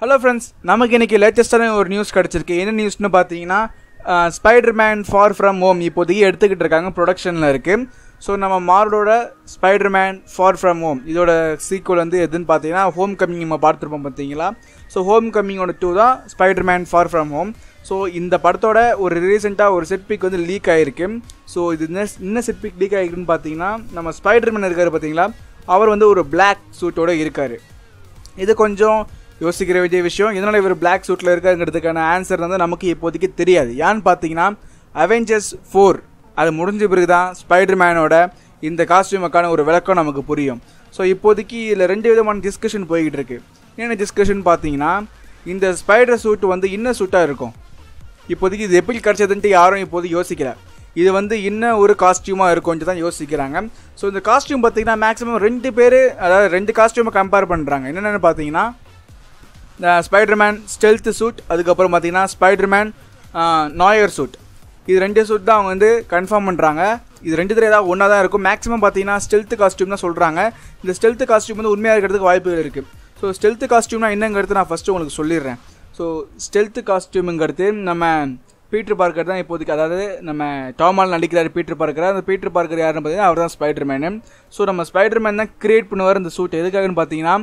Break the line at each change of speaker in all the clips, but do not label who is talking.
hello friends நமக்கு இன்னைக்கு லேட்டஸ்டான ஒரு நியூஸ் கிடச்சிருக்கு என்ன நியூஸ்னு பார்த்தீங்கன்னா Spider Man far from home இப்போதைக்கு எடுத்துக்கிட்டு இருக்காங்க ப்ரொடக்ஷனில் இருக்குது ஸோ நம்ம மார்வலோட Spider Man far from home இதோட சீக்குவல் வந்து எதுன்னு பார்த்தீங்கன்னா ஹோம் கம்மிங் நம்ம பார்த்துருப்போம் பார்த்தீங்களா ஸோ ஹோம் கம்மிங்கோட டூ தான் Spider Man far from home so இந்த படத்தோட ஒரு ரீசெண்டாக ஒரு செட் பிக் வந்து லீக் ஆகிருக்கு ஸோ இது என்ன என்ன செட் பிக் லீக் ஆகிருக்குன்னு பார்த்தீங்கன்னா நம்ம ஸ்பைடர் மேன் இருக்கார் பார்த்தீங்களா அவர் வந்து ஒரு பிளாக் சூட்டோட இருக்கார் இது கொஞ்சம் யோசிக்கிற வேண்டிய விஷயம் இதனால் இவர் பிளாக் சூட்டில் இருக்காங்கிறதுக்கான ஆன்சர் வந்து நமக்கு இப்போதைக்கு தெரியாது ஏன்னு பார்த்தீங்கன்னா அவெஞ்சர்ஸ் ஃபோர் அது முடிஞ்ச பிறகு தான் ஸ்பைடர் மேனோட இந்த காஸ்டியூமுக்கான ஒரு விளக்கம் நமக்கு புரியும் ஸோ இப்போதைக்கு இதில் ரெண்டு விதமான டிஸ்கஷன் போய்கிட்டு இருக்கு என்ன டிஸ்கஷன் பார்த்தீங்கன்னா இந்த ஸ்பைடர் சூட் வந்து இன்ன சூட்டாக இருக்கும் இப்போதைக்கு இது எப்படி கிடச்சதுன்ட்டு யாரும் இப்போது யோசிக்கல இது வந்து இன்னும் ஒரு காஸ்டியூமாக இருக்கும்னு தான் யோசிக்கிறாங்க ஸோ இந்த காஸ்டியூம் பார்த்தீங்கன்னா மேக்ஸிமம் ரெண்டு பேர் அதாவது ரெண்டு காஸ்டியூமை கம்பேர் பண்ணுறாங்க என்னென்னு பார்த்தீங்கன்னா இந்த ஸ்பைடர்மேன் ஸ்டெல்த் சூட் அதுக்கப்புறம் பார்த்தீங்கன்னா ஸ்பைடர்மேன் நாயர் சூட் இது ரெண்டு சூட் தான் அவங்க வந்து கன்ஃபார்ம் பண்ணுறாங்க இது ரெண்டு பேர் ஏதாவது ஒன்றா தான் இருக்கும் மேக்ஸிமம் பார்த்தீங்கன்னா ஸ்டெல்த் காஸ்டியூம் தான் சொல்கிறாங்க இந்த ஸ்டெல்த் காஸ்டியூம் வந்து உண்மையாக இருக்கிறதுக்கு வாய்ப்புகள் இருக்குது ஸோ ஸ்டெல்த் காஸ்டியூம்னா என்னங்கிறது நான் ஃபஸ்ட்டு உங்களுக்கு சொல்லிடுறேன் ஸோ ஸ்டெல்த் காஸ்டியூமுங்கிறது நம்ம பீட்டர் பார்க்கர் தான் இப்போதைக்கு அதாவது நம்ம டாமால் நடிக்கிறார் பீட்டர் பார்க்கர் அந்த பீட்டர் பார்க்கர் யாருன்னு பார்த்தீங்கன்னா அவர் தான் ஸ்பைடர் மேனு ஸோ நம்ம ஸ்பைடர் மேன் தான் கிரியேட் பண்ணுவார் இந்த சூட் எதுக்காகன்னு பார்த்தீங்கன்னா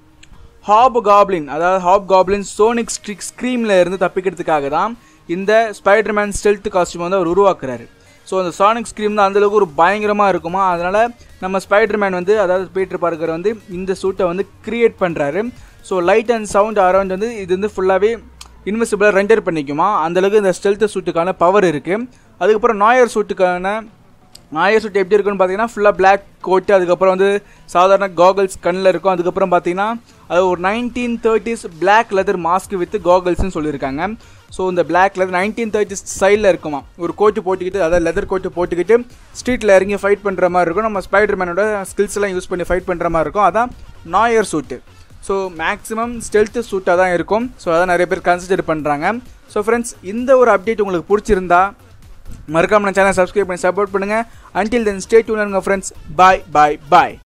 ஹாப் காப்ளின் அதாவது ஹாப் காப்ளின் சோனிக் ஸ்ட்ரிக் ஸ்க்ரீமில் இருந்து தப்பிக்கிறதுக்காக தான் இந்த ஸ்பைடர் மேன் ஸ்டெல்த் காஸ்டியூம் வந்து அவர் உருவாக்குறாரு ஸோ அந்த சானிக் ஸ்க்ரீம் தான் அந்தளவுக்கு ஒரு பயங்கரமாக இருக்குமா அதனால் நம்ம ஸ்பைடர் மேன் வந்து அதாவது பீட்டர் பார்க்கர் வந்து இந்த சூட்டை வந்து கிரியேட் பண்ணுறாரு so light and sound around வந்து இது வந்து ஃபுல்லாகவே இன்வெசிபிளாக ரெண்டர் பண்ணிக்குமா அந்தளவுக்கு இந்த ஸ்டெல்த் சூட்டுக்கான பவர் இருக்குது அதுக்கப்புறம் நாயர் சூட்டுக்கான நாயர் சூட் எப்படி இருக்குன்னு பார்த்தீங்கன்னா ஃபுல்லாக பிளாக் கோட்டு அதுக்கப்புறம் வந்து சாதாரண காகல்ஸ் கண்ணில் இருக்கும் அதுக்கப்புறம் பார்த்தீங்கன்னா அது ஒரு nineteen thirties black leather mask with காகல்ஸ்னு சொல்லியிருக்காங்க ஸோ இந்த பிளாக் லெதர் நைன்டீன் தேர்ட்டிஸ் ஸ்டைலில் இருக்குமா ஒரு கோட்டு போட்டுக்கிட்டு அதாவது லெதர் கோட்டு போட்டுக்கிட்டு ஸ்ட்ரீட்டில் இறங்கி ஃபைட் பண்ணுற மாதிரி இருக்கும் நம்ம ஸ்பைடர் மேனோட ஸ்கில்ஸ் எல்லாம் யூஸ் பண்ணி ஃபைட் பண்ணுற மாதிரி இருக்கும் அதான் நாயர் சூட்டு ஸோ மேக்ஸிமம் ஸ்டெல்த் சூட்டாக தான் இருக்கும் ஸோ அதான் நிறைய பேர் கன்சிடர் பண்ணுறாங்க ஸோ ஃப்ரெண்ட்ஸ் இந்த ஒரு அப்டேட் உங்களுக்கு பிடிச்சிருந்தா மறக்காம நம்ம சேனல் சப்ஸ்கிரைப் பண்ணி சப்போர்ட் பண்ணுங்கள் until then stay tuned friends bye bye பாய்